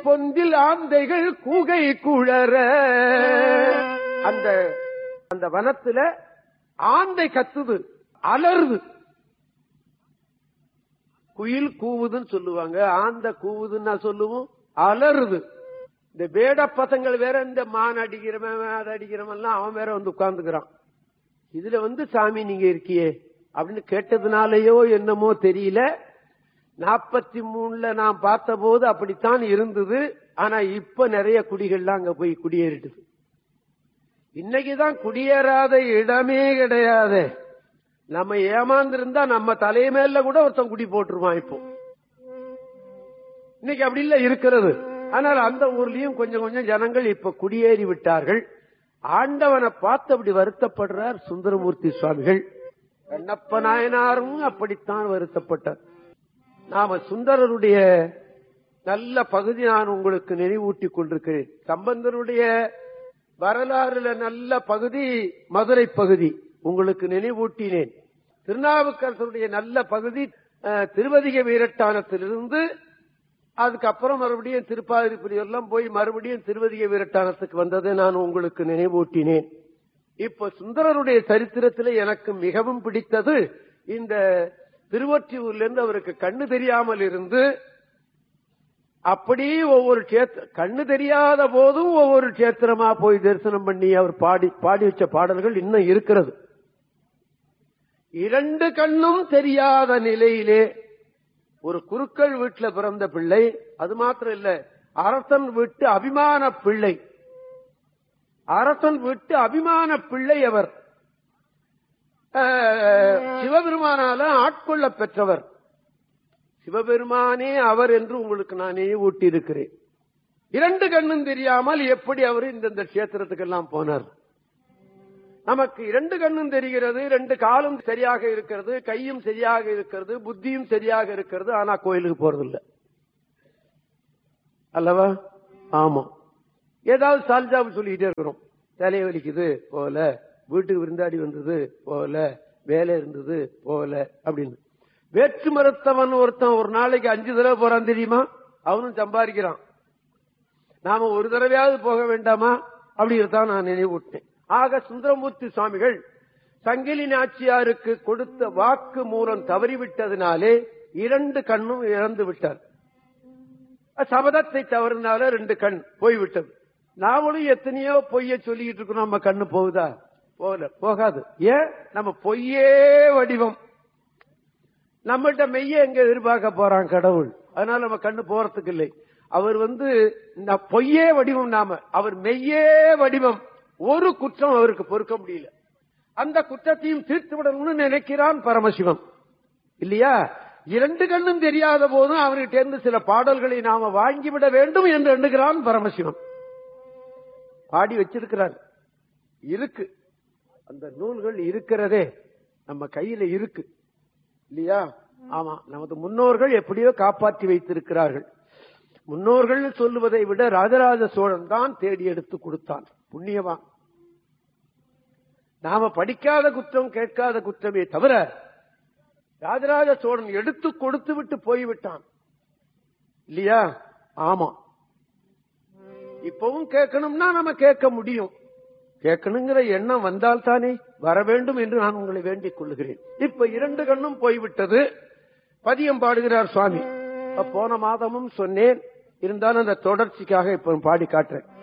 பொந்தில் ஆந்தைகள் கூகை குழற அந்த அந்த வனத்துல ஆந்தை கத்துது அலறுது குயில் கூவுதுன்னு சொல்லுவாங்க ஆந்த கூவுதுன்னா சொல்லுவோம் அலறுது இந்த வேட பசங்கள் வேற இந்த மான் அடிக்கிறவன் அதை அடிக்கிறவன் அவன் வேற வந்து உட்கார்ந்துக்கிறான் இதுல வந்து சாமி நீங்க இருக்கியே அப்படின்னு கேட்டதுனாலயோ என்னமோ தெரியல நாற்பத்தி மூணுல நான் பார்த்த போது அப்படித்தான் இருந்தது ஆனா இப்ப நிறைய குடிகள்லாம் அங்க போய் குடியேறிட்டுது இன்னைக்குதான் குடியேறாத இடமே கிடையாது நம்ம ஏமாந்திருந்தா நம்ம தலைமையில கூட ஒருத்தன் குடி போட்டுருவான் இப்போ இன்னைக்கு அப்படி இல்ல இருக்கிறது ஆனால் அந்த ஊர்லயும் கொஞ்சம் கொஞ்சம் ஜனங்கள் இப்ப குடியேறி விட்டார்கள் ஆண்டவனை பார்த்து அப்படி வருத்தப்படுறார் சுந்தரமூர்த்தி சுவாமிகள் கண்ணப்ப நாயனாரும் அப்படித்தான் வருத்தப்பட்டார் நாம சுந்தரருடைய நல்ல பகுதி நான் உங்களுக்கு நினைவூட்டிக் கொண்டிருக்கிறேன் சம்பந்தருடைய வரலாறுல நல்ல பகுதி மதுரை பகுதி உங்களுக்கு நினைவூட்டினேன் திருநாவுக்கரசருடைய நல்ல பகுதி அஹ், திருவதிக வீரட்டானத்திலிருந்து அதுக்கப்புறம் மறுபடியும் திருப்பாதிரிப்புரி எல்லாம் போய் மறுபடியும் திருவதிக வீரட்டானத்துக்கு வந்ததை நான் உங்களுக்கு நினைவூட்டினேன் இப்ப சுந்தரருடைய சரித்திரத்தில் எனக்கு மிகவும் பிடித்தது இந்த திருவொற்றியூர்ல இருந்து அவருக்கு கண்ணு தெரியாமல் இருந்து அப்படி ஒவ்வொரு கேத்திர கண்ணு தெரியாத போதும் ஒவ்வொரு கேத்திரமா போய் தரிசனம் பண்ணி அவர் பாடி பாடி வச்ச பாடல்கள் இன்னும் இருக்கிறது இரண்டு கண்ணும் தெரியாத நிலையிலே ஒரு குருக்கள் வீட்டுல பிறந்த பிள்ளை அது மாத்திரம் இல்ல அரசன் வீட்டு அபிமான பிள்ளை அரசன் வீட்டு அபிமான பிள்ளை அவர் அஹ், சிவபெருமானால ஆட்கொள்ள பெற்றவர் சிவபெருமானே அவர் என்று உங்களுக்கு நானே ஊட்டியிருக்கிறேன் இரண்டு கண்ணும் தெரியாமல் எப்படி அவர் இந்த கஷேத்திரத்துக்கெல்லாம் போனார் நமக்கு இரண்டு கண்ணும் தெரிகிறது ரெண்டு காலும் சரியாக இருக்கிறது கையும் சரியாக இருக்கிறது புத்தியும் சரியாக இருக்கிறது ஆனா கோயிலுக்கு போறதில்லை அல்லவா ஆமா ஏதாவது சால்ஜாபு சொல்லிக்கிட்டே இருக்கிறோம் தலையை வலிக்குது போல வீட்டுக்கு விருந்தாடி வந்தது போல வேலை இருந்தது போல அப்படின்னு வேற்று மருத்துவன் ஒருத்தன் ஒரு நாளைக்கு அஞ்சு தடவை போறான் தெரியுமா அவனும் சம்பாதிக்கிறான் நாம ஒரு தடவையாவது போக வேண்டாமா அப்படிதான் நான் நினைவூட்டேன் ஆக சுந்தரமூர்த்தி சுவாமிகள் சங்கிலி நாச்சியாருக்கு கொடுத்த வாக்கு மூலம் தவறிவிட்டதினாலே இரண்டு கண்ணும் இழந்து விட்டார் சபதத்தை தவறினால ரெண்டு கண் போய்விட்டது நாமளும் எத்தனையோ பொய்ய சொல்லிக்கிட்டு இருக்கோம் நம்ம கண்ணு போகுதா போகல போகாது ஏன் நம்ம பொய்யே வடிவம் நம்மகிட்ட மெய்ய எங்க எதிர்பார்க்க போறான் கடவுள் அதனால நம்ம கண்ணு போறதுக்கு இல்லை அவர் வந்து ந- பொய்யே வடிவம் நாம அவர் மெய்யே வடிவம் ஒரு குற்றம் அவருக்கு பொறுக்க முடியல அந்த குற்றத்தையும் தீர்த்து விடணும்னு நினைக்கிறான் பரமசிவம் இல்லையா இரண்டு கண்ணும் தெரியாத போதும் அவர்கிட்ட இருந்து சில பாடல்களை நாம வாங்கிவிட வேண்டும் என்று எண்ணுகிறான் பரமசிவம் பாடி வச்சிருக்கிறார் இருக்கு அந்த நூல்கள் இருக்கிறதே நம்ம கையில இருக்கு இல்லையா ஆமா நமது முன்னோர்கள் எப்படியோ காப்பாற்றி வைத்திருக்கிறார்கள் முன்னோர்கள் சொல்லுவதை விட ராஜராஜ சோழன் தான் தேடி எடுத்து கொடுத்தான் புண்ணியவான் நாம படிக்காத குற்றம் கேட்காத குற்றமே தவிர ராஜராஜ சோழன் எடுத்து கொடுத்து விட்டு போய்விட்டான் இல்லையா ஆமா இப்பவும் கேட்கணும்னா நம்ம கேட்க முடியும் கேட்கணுங்கிற எண்ணம் வந்தால் தானே வர வேண்டும் என்று நான் உங்களை வேண்டிக் கொள்ளுகிறேன் இப்ப இரண்டு கண்ணும் போய்விட்டது பதியம் பாடுகிறார் சுவாமி அப்ப போன மாதமும் சொன்னேன் இருந்தாலும் அந்த தொடர்ச்சிக்காக இப்ப பாடி காட்டுறேன்